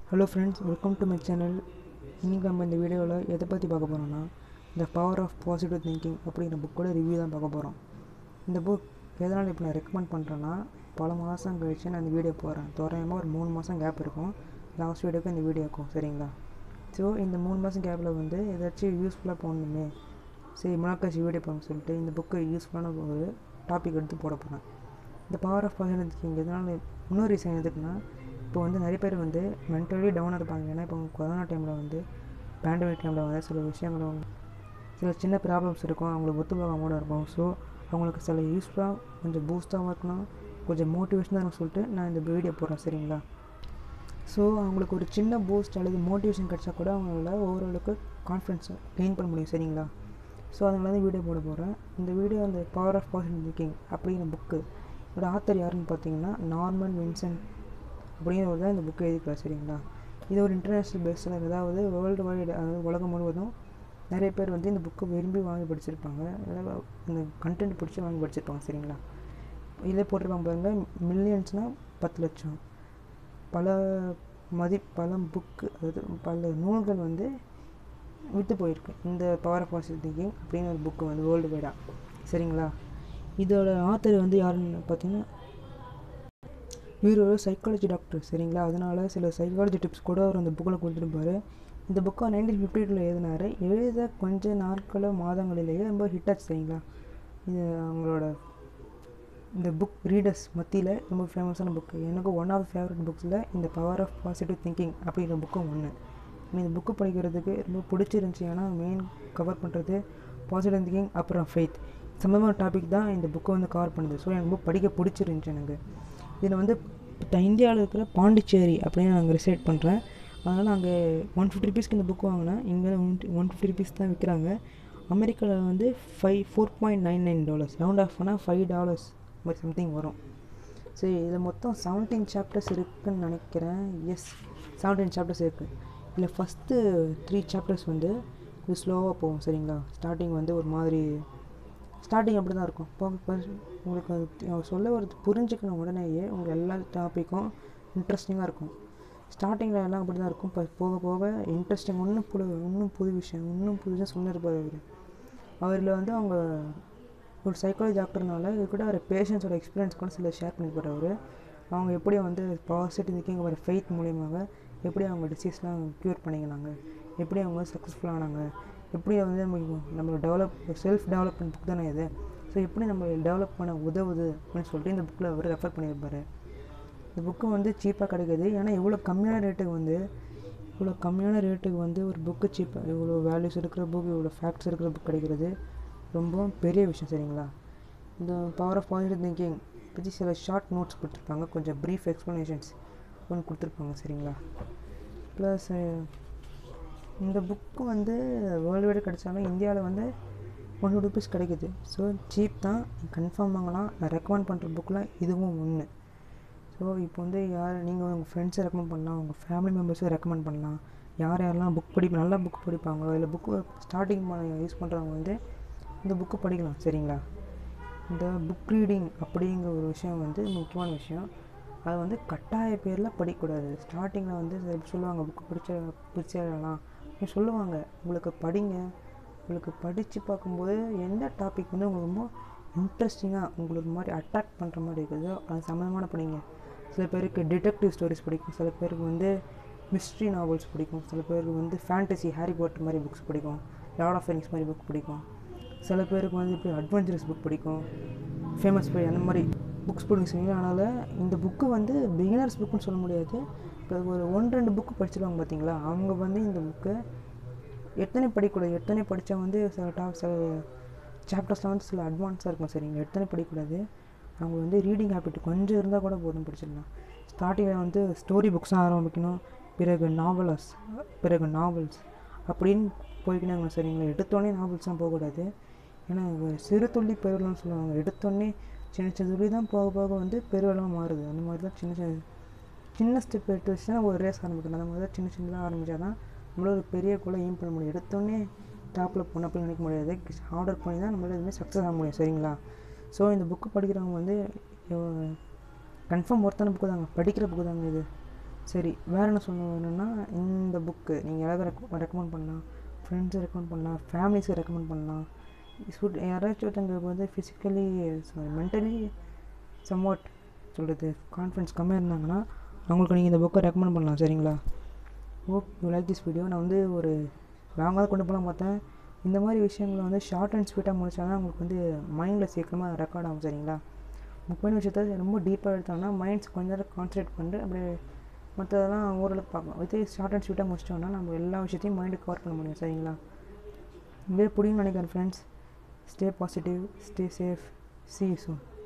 hello friends welcome to my channel இன்றைக்கி நம்ம இந்த வீடியோவில் எதை பற்றி பார்க்க போகிறோம்னா the power of positive thinking அப்படிங்கிற புக்கோட ரிவ்யூ தான் பார்க்க போகிறோம் இந்த புக் எதனால் இப்போ நான் ரெக்கமெண்ட் பண்ணுறேன்னா பல மாதம் கழிச்சு நான் இந்த வீடியோ போகிறேன் தோராயமாக ஒரு மூணு மாதம் கேப் இருக்கும் லாஸ்ட் வீடியோக்கு இந்த வீடியோ இருக்கும் சரிங்களா ஸோ இந்த மூணு மாதம் கேப்பில் வந்து ஏதாச்சும் யூஸ்ஃபுல்லாக போகணுமே சரி முன்னாக்காச்சு வீடியோ போகணும்னு சொல்லிட்டு இந்த புக்கு யூஸ்ஃபுல்லான ஒரு டாபிக் எடுத்து போட போகிறேன் இந்த பவர் ஆஃப் பாசிட்டிவ் திங்கிங் எதனால் இன்னொரு ரீசன் எதுக்குன்னா இப்போ வந்து நிறைய பேர் வந்து மென்டலி டவுனாக இருப்பாங்க ஏன்னா இப்போ கொரோனா டைமில் வந்து பேண்டமிக் டைமில் வந்து சில விஷயங்களும் சில சின்ன ப்ராப்ளம்ஸ் இருக்கும் அவங்களுக்கு ஒத்து போகாம இருக்கும் ஸோ அவங்களுக்கு சில யூஸ்ஃபுல்லாக கொஞ்சம் பூஸ்டாகவும் இருக்கணும் கொஞ்சம் மோட்டிவேஷனாக இருக்கும் சொல்லிட்டு நான் இந்த வீடியோ போடுறேன் சரிங்களா ஸோ அவங்களுக்கு ஒரு சின்ன பூஸ்ட் அல்லது மோட்டிவேஷன் கிடச்சா கூட அவங்களால ஓரளவுக்கு கான்ஃபிடன்ஸ் கெயின் பண்ண முடியும் சரிங்களா ஸோ அதனால தான் வீடியோ போட போகிறேன் இந்த வீடியோ அந்த பவர் ஆஃப் பாசிட்டிவ் திங்கிங் அப்படிங்கிற புக்கு இதோட ஆத்தர் யாருன்னு பார்த்தீங்கன்னா நார்மன் வின்சென்ட் அப்படிங்கிறவர் தான் இந்த புக்கு எழுதிக்கிறார் சரிங்களா இது ஒரு இன்டர்நேஷ்னல் பெஸ்ட்செல்லர் அதாவது வேர்ல்டு வைடு அதாவது உலகம் முழுவதும் நிறைய பேர் வந்து இந்த புக்கை விரும்பி வாங்கி படிச்சிருப்பாங்க அதாவது இந்த கண்டென்ட் பிடிச்சி வாங்கி படிச்சிருப்பாங்க சரிங்களா இதில் போட்டிருப்பாங்க பாருங்கள் மில்லியன்ஸ்னால் பத்து லட்சம் பல மதி பல புக்கு அதாவது பல நூல்கள் வந்து விட்டு போயிருக்கு இந்த பவர் ஆஃப் பாசிட்டிவ் திங்கிங் அப்படின்னு ஒரு புக்கு வந்து வேர்ல்டு வைடாக சரிங்களா இதோட ஆத்தர் வந்து யாருன்னு பார்த்தீங்கன்னா இவர் ஒரு சைக்காலஜி டாக்டர் சரிங்களா அதனால் சில சைக்காலஜி டிப்ஸ் கூட அவர் அந்த புக்கில் கொடுத்துருப்பாரு இந்த புக்கை நைன்டீன் ஃபிஃப்டி டூவில் எழுதினார் எழுத கொஞ்ச நாட்களோ மாதங்களிலேயே ரொம்ப ஹிட் ஆச்சு சரிங்களா இது அவங்களோட இந்த புக் ரீடர்ஸ் மத்தியில் ரொம்ப ஃபேமஸான புக்கு எனக்கு ஒன் ஆஃப் ஃபேவரட் புக்ஸில் இந்த பவர் ஆஃப் பாசிட்டிவ் திங்கிங் அப்படிங்கிற புக்கும் ஒன்று இந்த புக்கு படிக்கிறதுக்கு ரொம்ப பிடிச்சிருந்துச்சி ஏன்னா மெயின் கவர் பண்ணுறது பாசிட்டிவ் திங்கிங் அப்புறம் ஃபெய்த் சம்பந்தமான டாபிக் தான் இந்த புக்கை வந்து கவர் பண்ணுது ஸோ எனக்கு புக் படிக்க பிடிச்சிருந்துச்சி எனக்கு இதில் வந்து இந்தியாவில் இருக்கிற பாண்டிச்சேரி அப்படின்னு நான் அங்கே ரிசைட் பண்ணுறேன் அதனால் அங்கே ஒன் ஃபிஃப்டி ருபீஸ்க்கு இந்த புக் வாங்கினேன் இங்கே ஒன் ஒன் ஃபிஃப்டி ருபீஸ் தான் விற்கிறாங்க அமெரிக்காவில் வந்து five four point nine nine dollars round off பண்ணால் ஃபைவ் டாலர்ஸ் மாதிரி சம்திங் வரும் சரி இதில் மொத்தம் செவன்டீன் சாப்டர்ஸ் இருக்குதுன்னு நினைக்கிறேன் எஸ் செவன்டீன் சாப்டர்ஸ் இருக்குது இதில் ஃபஸ்ட்டு த்ரீ சாப்டர்ஸ் வந்து இது ஸ்லோவாக போகும் சரிங்களா ஸ்டார்டிங் வந்து ஒரு மாதிரி ஸ்டார்டிங் அப்படி தான் இருக்கும் போக உங்களுக்கு அது சொல்ல ஒரு புரிஞ்சுக்கணும் உடனேயே உங்களுக்கு எல்லா டாப்பிக்கும் இன்ட்ரெஸ்டிங்காக இருக்கும் ஸ்டார்டிங்கில் எல்லாம் அப்படி தான் இருக்கும் இப்போ போக போக இன்ட்ரெஸ்டிங் இன்னும் புது இன்னும் புது விஷயம் இன்னும் புதுசாக சொல்லியிருப்பார் அவர் அவரில் வந்து அவங்க ஒரு சைக்காலஜி டாக்டர்னால இது கூட அவர் பேஷண்ட்ஸோட எக்ஸ்பீரியன்ஸ் கூட சில ஷேர் பண்ணியிருப்பார் அவர் அவங்க எப்படி வந்து பாசிட்டிவ் திங்கிங் வர ஃபெய்த் மூலியமாக எப்படி அவங்க டிசீஸ்லாம் க்யூர் பண்ணிக்கினாங்க எப்படி அவங்க சக்ஸஸ்ஃபுல் ஆனாங்க எப்படி வந்து நம்ம நம்மளோட டெவலப் செல்ஃப் டெவலப்மெண்ட் புக் தானே இது ஸோ எப்படி நம்ம டெவலப் பண்ண உதவுது அப்படின்னு சொல்லிட்டு இந்த புக்கில் அவர் ரெஃபர் பண்ணியிருப்பார் இந்த புக்கு வந்து சீப்பாக கிடைக்கிது ஏன்னா இவ்வளோ கம்மியான ரேட்டுக்கு வந்து இவ்வளோ கம்மியான ரேட்டுக்கு வந்து ஒரு புக்கு சீப்பாக இவ்வளோ வேல்யூஸ் இருக்கிற புக் இவ்வளோ ஃபேக்ட்ஸ் இருக்கிற புக் கிடைக்கிறது ரொம்ப பெரிய விஷயம் சரிங்களா இந்த பவர் ஆஃப் பாசிட்டிவ் திங்கிங் பற்றி சில ஷார்ட் நோட்ஸ் கொடுத்துருப்பாங்க கொஞ்சம் ப்ரீஃப் எக்ஸ்ப்ளனேஷன்ஸ் ஒன்று கொடுத்துருப்பாங்க சரிங்களா ப்ளஸ் இந்த புக்கு வந்து வேர்ல்டு வைடு கிடைச்சாலும் இந்தியாவில் வந்து ஒன் ருபீஸ் கிடைக்குது ஸோ சீப் தான் கன்ஃபார்ம் வாங்கலாம் நான் ரெக்கமெண்ட் பண்ணுற புக்கில் இதுவும் ஒன்று ஸோ இப்போ வந்து யார் நீங்கள் உங்கள் ஃப்ரெண்ட்ஸை ரெக்கமெண்ட் பண்ணலாம் உங்கள் ஃபேமிலி மெம்பர்ஸை ரெக்கமெண்ட் பண்ணலாம் யார் யாரெல்லாம் புக் படி நல்லா புக் படிப்பாங்களோ இல்லை புக்கு ஸ்டார்டிங் யூஸ் பண்ணுறவங்க வந்து இந்த புக்கு படிக்கலாம் சரிங்களா இந்த புக் ரீடிங் அப்படிங்கிற ஒரு விஷயம் வந்து முக்கியமான விஷயம் அது வந்து கட்டாய பேரில் படிக்கக்கூடாது ஸ்டார்டிங்கில் வந்து சொல்லுவாங்க புக்கு பிடிச்ச பிடிச்சிடலாம் சொல்லுவாங்க உங்களுக்கு படிங்க உங்களுக்கு படித்து பார்க்கும்போது எந்த டாபிக் வந்து உங்களுக்கு ரொம்ப இன்ட்ரெஸ்டிங்காக உங்களுக்கு மாதிரி அட்ராக்ட் பண்ணுற மாதிரி இருக்குதோ அது சம்மந்தமான படிங்க சில பேருக்கு டிடெக்டிவ் ஸ்டோரிஸ் பிடிக்கும் சில பேருக்கு வந்து மிஸ்ட்ரி நாவல்ஸ் பிடிக்கும் சில பேருக்கு வந்து ஃபேண்டசி ஹாரி பாட்டர் மாதிரி புக்ஸ் பிடிக்கும் லார்ட் ஆஃப் ரிங்ஸ் மாதிரி புக் பிடிக்கும் சில பேருக்கு வந்து இப்போ அட்வென்ச்சரஸ் புக் பிடிக்கும் ஃபேமஸ் பை அந்த மாதிரி புக்ஸ் பிடிக்கும் சரிங்களா அதனால் இந்த புக்கு வந்து பிகினர்ஸ் புக்குன்னு சொல்ல முடியாது இப்போ ஒரு ஒன் ரெண்டு புக்கு படிச்சிருவாங்க பார்த்தீங்களா அவங்க வந்து இந்த புக்கு எத்தனை படிக்கக்கூடாது எத்தனை படித்தா வந்து சில டாப் சில சாப்டர்ஸ்லாம் வந்து சில அட்வான்ஸாக இருக்கும் சரிங்களா எத்தனை படிக்கக்கூடாது அவங்க வந்து ரீடிங் ஹேபிட் கொஞ்சம் இருந்தால் கூட போதும் படிச்சிடலாம் ஸ்டார்டிங்கில் வந்து ஸ்டோரி புக்ஸாக ஆரம்பிக்கணும் பிறகு நாவலர்ஸ் பிறகு நாவல்ஸ் அப்படின்னு போய்க்கினாங்க சரிங்களா எடுத்தோடனே நாவல்ஸ்லாம் போகக்கூடாது ஏன்னா சிறு துள்ளி பெருவெள்ளம்னு சொல்லுவாங்க எடுத்தோடனே சின்ன சின்ன துள்ளி தான் போக போக வந்து பெருவெள்ளமாக மாறுது அந்த மாதிரி தான் சின்ன சின்ன சின்ன ஸ்டெப் எடுத்து வச்சு தான் ஒரு ரேஸ் ஆரம்பிக்கணும் அந்த மாதிரி தான் சின்ன சின்னதாக ஆரம்பித்தா தான் நம்மளால் ஒரு பெரிய கோலை ஏம் பண்ண முடியும் எடுத்தோடனே டாப்பில் போன அப்படின்னு நினைக்க முடியாது ஆர்டர் பண்ணி தான் நம்மளால் எதுவுமே சக்ஸஸ் ஆக முடியும் சரிங்களா ஸோ இந்த புக்கு படிக்கிறவங்க வந்து கன்ஃபார்ம் ஒருத்தான புக்கு தாங்க படிக்கிற புக்கு தாங்க இது சரி வேறு என்ன சொல்ல வேணும்னா இந்த புக்கு நீங்கள் எல்லாருக்கும் ரெக்கமெண்ட் பண்ணலாம் ஃப்ரெண்ட்ஸை ரெக்கமெண்ட் பண்ணலாம் ஃபேமிலிஸுக்கு ரெக்கமெண்ட் பண்ணலாம் ஸ்டூட் யாராச்சும் ஒருத்தங்களுக்கு வந்து ஃபிசிக்கலி சாரி மென்டலி சம்வாட் சொல்கிறது கான்ஃபிடன்ஸ் கம்மியாக இருந்தாங்கன்னா அவங்களுக்கு நீங்கள் இந்த புக்கை ரெக்கமெண்ட் பண்ணலாம் சரிங்களா hope you like this video நான் வந்து ஒரு லாங்காக கொண்டு போகலாம் பார்த்தேன் இந்த மாதிரி விஷயங்களை வந்து ஷார்ட் அண்ட் ஸ்வீட்டாக முடிச்சா தான் உங்களுக்கு வந்து மைண்டில் சீக்கிரமாக ரெக்கார்ட் ஆகும் சரிங்களா முக்கியமான விஷயத்த ரொம்ப டீப்பாக எடுத்தோம்னா மைண்ட்ஸ் கொஞ்ச நேரம் கான்சன்ட்ரேட் பண்ணிட்டு அப்படியே மற்றதெல்லாம் ஓரளவுக்கு பார்க்கலாம் இதே ஷார்ட் அண்ட் ஸ்வீட்டாக முடிச்சிட்டோம்னா நம்ம எல்லா விஷயத்தையும் மைண்டு கவர் பண்ண முடியும் சரிங்களா இதுவே பிடிக்கும்னு நினைக்கிறேன் friends stay positive stay safe see you soon